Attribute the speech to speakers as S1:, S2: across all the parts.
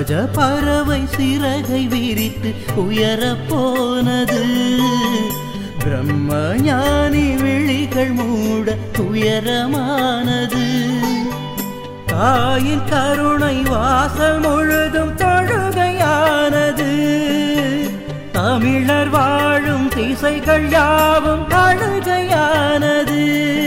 S1: ராஜ பறவை சிறகை விரித்து உயரப் போனது பிரம்ம ஞானி விழிகள் மூட துயரமானது தாயின் கருணை வாசல் முழுதும் தொழுகையானது தமிழர் வாழும் திசைகள் யாவும் அழுகையானது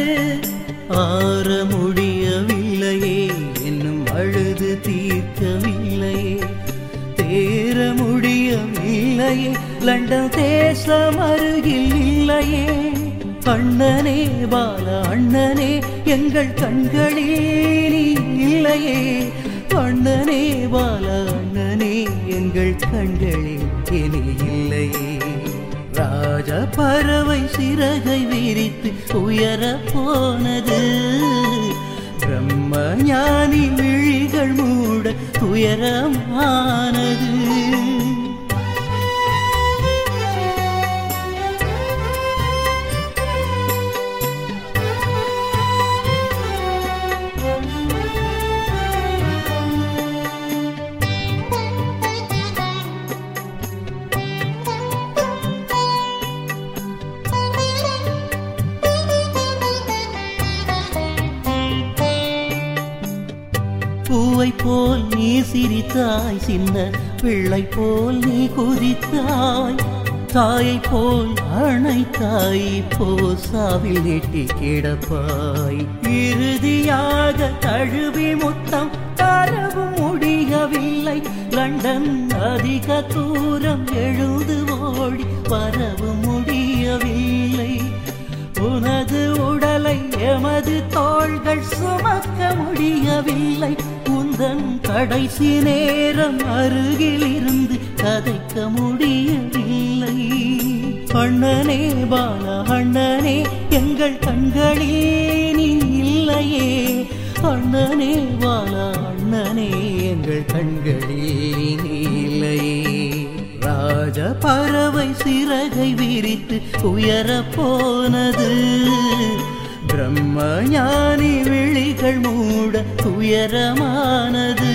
S1: ஆற முடியவில்லையே என்னும் அழுது தீர்க்கவில்லையே தேர முடியவில்லையே லண்டன் தேசம் அருகில் இல்லையே அண்ணனே பால அண்ணனே எங்கள் கண்களில் நீ இல்லையே அண்ணனே பால அண்ணனே எங்கள் கண்களில் இனி இல்லையே ராஜ பறவை சிறகை விரித்து உயர போனது பிரம்ம ஞானி விழிகள் மூட துயரமானது பூவை போல் நீ சிரித்தாய் சின்ன பிள்ளை போல் நீ குதித்தாய் தாயை போல் அணைத்தாய் இப்போ சாவில் நீட்டி கிடப்பாய் இறுதியாக தழுவி முத்தம் தரவும் முடியவில்லை லண்டன் அதிக தூரம் எழுது ஓடி வரவும் முடியவில்லை உனது உடலை எமது தோள்கள் சுமக்க முடியவில்லை உந்தன் கடைசி நேரம் அருகில் இருந்து கதைக்க முடியவில்லை அண்ணனே பால அண்ணனே எங்கள் கண்களில் நீ இல்லையே அண்ணனே பால அண்ணனே எங்கள் கண்களில் நீ இல்லையே ராஜ பறவை சிறகை விரித்து உயர போனது பிரம்ம ஞானி விழிகள் மூட துயரமானது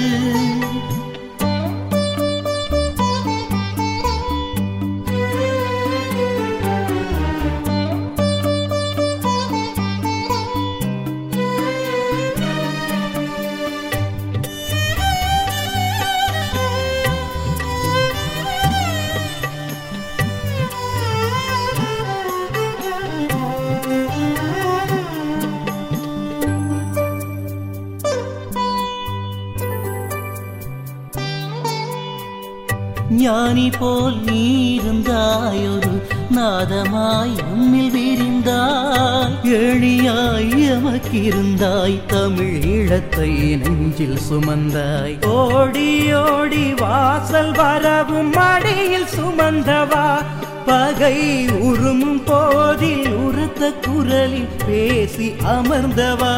S1: ஞானி போல் நீ இருந்தாய் ஒரு நாதமாய் உம்மில் விரிந்தாய் எளியாய் எமக்கிருந்தாய் தமிழ் ஈழத்தை நெஞ்சில் சுமந்தாய் ஓடி ஓடி வாசல் வரவும் மடியில் சுமந்தவா பகை உருமும் போதில் உரத்த குரலில் பேசி அமர்ந்தவா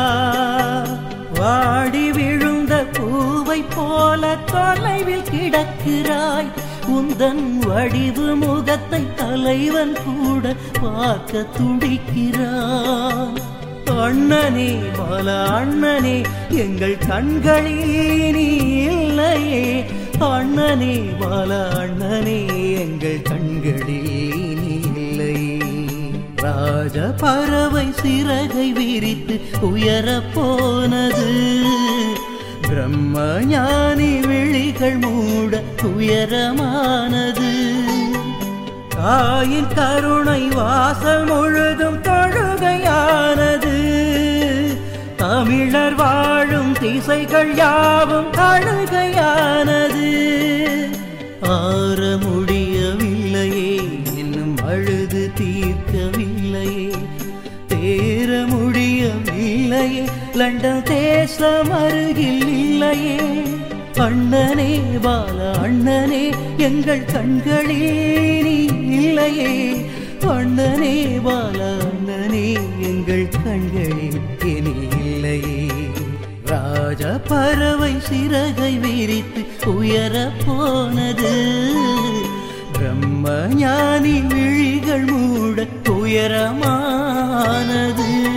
S1: வாடி விழுந்த பூவை போல தொலைவில் கிடக்கிறாய் உந்தன் வடிவு முகத்தை தலைவன் கூட பார்க்க துடிக்கிறான் அண்ணனே பல அண்ணனே எங்கள் கண்களில் நீ இல்லையே அண்ணனே பல அண்ணனே எங்கள் கண்களில் நீ இல்லையே ராஜ பறவை சிறகை விரித்து உயர போனது பிரம்ம ஞானி விழிகள் மூட துயரமானது தாயின் கருணை வாசல் முழுதும் தொழுகையானது தமிழர் வாழும் திசைகள் யாவும் அழுகையானது ஆற முடியவில்லையே இன்னும் அழுது தீர்க்கவில்லையே தேர முடியவில்லையே லண்டன் தேசம் அருகில் இல்லையே அண்ணனே பால அண்ணனே எங்கள் கண்களில் நீ இல்லையே அண்ணனே பால அண்ணனே எங்கள் கண்களில் இனி இல்லையே ராஜ பறவை சிறகை விரித்து உயர போனது பிரம்ம ஞானி விழிகள் மூட உயரமானது